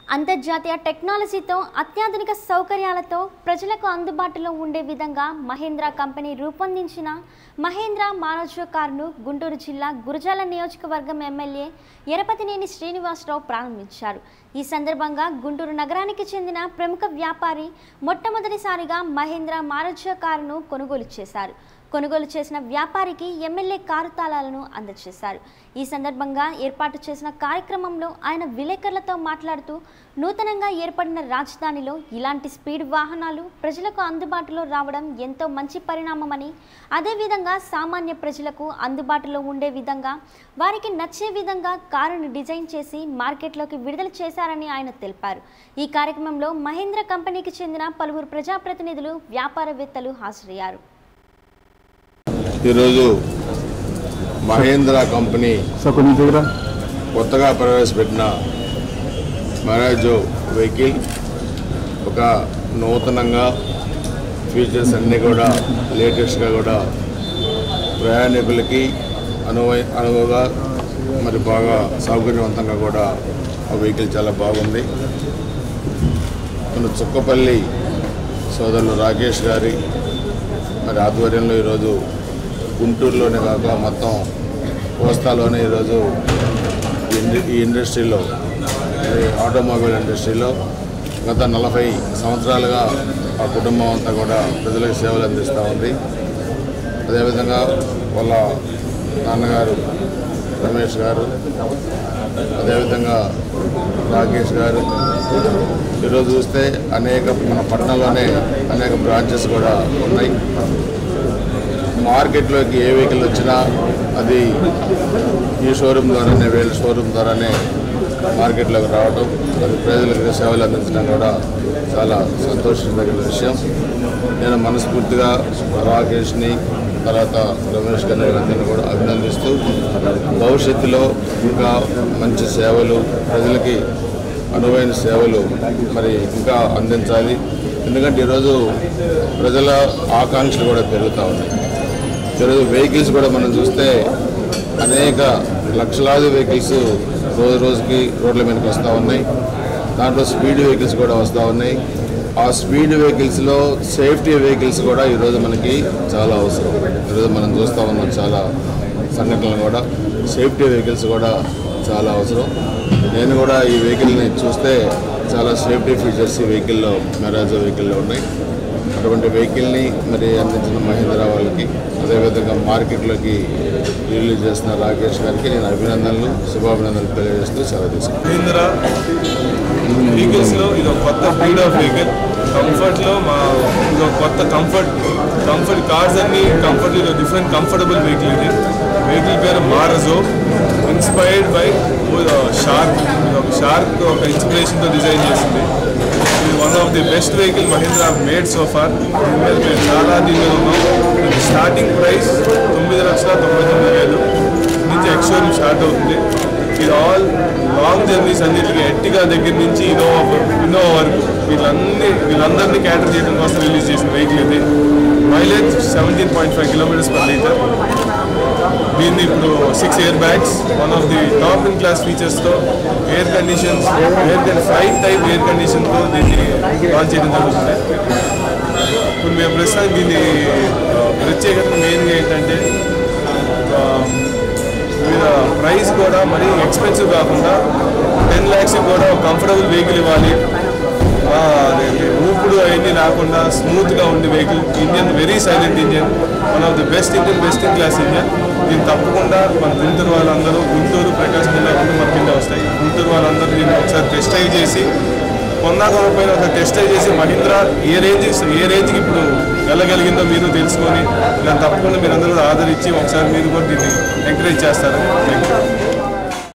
అంతర్జాతీయ టెక్నాలజీతో అత్యాధునిక సౌకర్యాలతో ప్రజలకు అందుబాటులో ఉండే విధంగా మహేంద్ర కంపెనీ రూపొందించిన మహేంద్ర మానోజో కారును గుంటూరు జిల్లా గురజాల నియోజకవర్గం ఎమ్మెల్యే ఎరపతినేని శ్రీనివాసరావు ప్రారంభించారు ఈ సందర్భంగా గుంటూరు నగరానికి చెందిన ప్రముఖ వ్యాపారి మొట్టమొదటిసారిగా మహేంద్ర మానోజో కారును కొనుగోలు చేశారు కొనుగోలు చేసిన వ్యాపారికి ఎమ్మెల్యే కారు తాళాలను అందజేశారు ఈ సందర్భంగా ఏర్పాటు చేసిన కార్యక్రమంలో ఆయన విలేకరులతో మాట్లాడుతూ నూతనంగా ఏర్పడిన రాజధానిలో ఇలాంటి స్పీడ్ వాహనాలు ప్రజలకు అందుబాటులో రావడం ఎంతో మంచి పరిణామమని అదేవిధంగా సామాన్య ప్రజలకు అందుబాటులో ఉండే విధంగా వారికి నచ్చే విధంగా కారును డిజైన్ చేసి మార్కెట్లోకి విడుదల చేశారని ఆయన తెలిపారు ఈ కార్యక్రమంలో మహేంద్ర కంపెనీకి చెందిన పలువురు ప్రజాప్రతినిధులు వ్యాపారవేత్తలు హాజరయ్యారు ఈరోజు మహేంద్ర కంపెనీ సార్ కొంచెం దగ్గర కొత్తగా ప్రవేశపెట్టిన మరాజో వెహికల్ ఒక నూతనంగా ఫీచర్స్ అన్నీ కూడా లేటెస్ట్గా కూడా ప్రయాణికులకి అనువై అనువుగా మరి బాగా సౌకర్యవంతంగా కూడా ఆ వెహికల్ చాలా బాగుంది మన చుక్కపల్లి సోదరులు రాకేష్ గారి మరి ఆధ్వర్యంలో ఈరోజు గుంటూరులోనే కాక మొత్తం కోస్తాలోనే ఈరోజు ఈ ఇండ- ఈ ఇండస్ట్రీలో ఈ ఆటోమొబైల్ ఇండస్ట్రీలో గత నలభై సంవత్సరాలుగా ఆ కుటుంబం అంతా కూడా ప్రజలకు సేవలు అందిస్తూ ఉంది అదేవిధంగా వాళ్ళ నాన్నగారు రమేష్ గారు అదేవిధంగా రాకేష్ గారు ఈరోజు చూస్తే అనేక మన పట్టణంలోనే అనేక బ్రాంచెస్ కూడా ఉన్నాయి మార్కెట్లోకి ఏ వెహికల్ వచ్చినా అది ఈ షోరూమ్ ద్వారానే వీళ్ళ షోరూమ్ ద్వారానే మార్కెట్లోకి రావడం అది ప్రజలకు సేవలు అందించడం కూడా చాలా సంతోషించదగిన విషయం నేను మనస్ఫూర్తిగా రాకేష్ని తర్వాత రమేష్ గారిని వీళ్ళందరినీ కూడా అభినందిస్తూ భవిష్యత్తులో ఇంకా మంచి సేవలు ప్రజలకి అనువైన సేవలు మరి ఇంకా అందించాలి ఎందుకంటే ఈరోజు ప్రజల ఆకాంక్షలు కూడా పెరుగుతూ ఉన్నాయి ఈరోజు వెహికల్స్ కూడా మనం చూస్తే అనేక లక్షలాది వెహికల్స్ రోజు రోజుకి రోడ్ల మీదకి వస్తూ ఉన్నాయి దాంట్లో స్పీడ్ వెహికల్స్ కూడా వస్తూ ఉన్నాయి ఆ స్పీడ్ వెహికల్స్లో సేఫ్టీ వెహికల్స్ కూడా ఈరోజు మనకి చాలా అవసరం ఈరోజు మనం చూస్తూ ఉన్నాం చాలా సంఘటనలు కూడా సేఫ్టీ వెహికల్స్ కూడా చాలా అవసరం నేను కూడా ఈ వెహికల్ని చూస్తే చాలా సేఫ్టీ ఫీచర్స్ ఈ వెహికల్లో మెరాజో వెహికల్లో ఉన్నాయి అటువంటి వెహికల్ని మరి అందించిన మహేంద్ర వాళ్ళకి అదేవిధంగా మార్కెట్లోకి రిలీజ్ చేస్తున్న రాకేష్ గారికి నేను అభినందనలు శుభాభినందనలు తెలియజేస్తూ సెలవు తీసుకున్నాను మహీంద్రా వెహికల్స్లో ఇది ఒక కొత్త బ్రీడ్ ఆఫ్ వెహికల్ కంఫర్ట్లో మా ఇది ఒక కొత్త కంఫర్ట్ కంఫర్ట్ కార్స్ అన్ని కంఫర్ట్ ఇది డిఫరెంట్ కంఫర్టబుల్ వెహికల్ ఇది వెహికల్ పేరు మారజో ఇన్స్పైర్డ్ బై షార్క్ ఇది ఒక షార్క్ ఒక ఇన్స్పిరేషన్తో డిజైన్ చేసింది ఇది one of the best vehicle Mahindra made so far దీని మీద మేము చాలా దీని మీద ఉన్నాం దీని స్టార్టింగ్ ప్రైస్ తొమ్మిది లక్షల తొంభై తొమ్మిది వేలు నుంచి ఎక్స్షోరూమ్ స్టార్ట్ అవుతుంది ఇది ఆల్ లాంగ్ జర్నీస్ అన్నిటికీ ఎట్టిగా దగ్గర నుంచి ఇన్నోవా ఇన్నోవా వరకు వీళ్ళన్ని వీళ్ళందరినీ క్యాటర్ చేయడం కోసం రిలీజ్ చేసిన వెహికల్ ఇది mileage seventeen point five kilometres per litre దీన్ని ఇప్పుడు six airbags one of the top in class ఫీచర్స్తో ఎయిర్ కండిషన్స్ ఎయిర్ కండి ఫైవ్ టైప్ ఎయిర్ కండిషన్తో దీన్ని లాంచ్ చేయడం జరుగుతుంది ఇప్పుడు మేము ప్రస్తుతం దీని ఆ, ప్రత్యేకత మెయిన్గా ఏంటంటే ఆ, మీద ప్రైస్ కూడా మరీ ఎక్స్పెన్సివ్ కాకుండా టెన్ ల్యాక్స్ కూడా ఒక కంఫర్టబుల్ వెహికల్ ఇవ్వాలి ఆ, అదేంటి ఊపుడు అవన్నీ రాకుండా స్మూత్గా ఉండే vehicle engine very silent engine one of the best engine best in class engine దీన్ని తప్పకుండా మన గుంటూరు వాళ్ళందరూ గుంటూరు ప్రకాశం జిల్లా రెండు మన కింద వస్తాయి గుంటూరు వాళ్ళందరూ దీన్ని ఒకసారి టెస్ట్ డ్రైవ్ చేసి కొన్నాకపోయిన ఒక టెస్ట్ డ్రైవ్ చేసి మహీంద్రా ఏ రేంజ్ ఏ రేంజ్కి ఇప్పుడు వెళ్ళగలిగిందో మీరు తెలుసుకొని దాన్ని తప్పకుండా మీరు అందరూ ఆదరించి ఒకసారి మీరు కూడా దీన్ని ఎంకరేజ్ చేస్తారని థ్యాంక్ యూ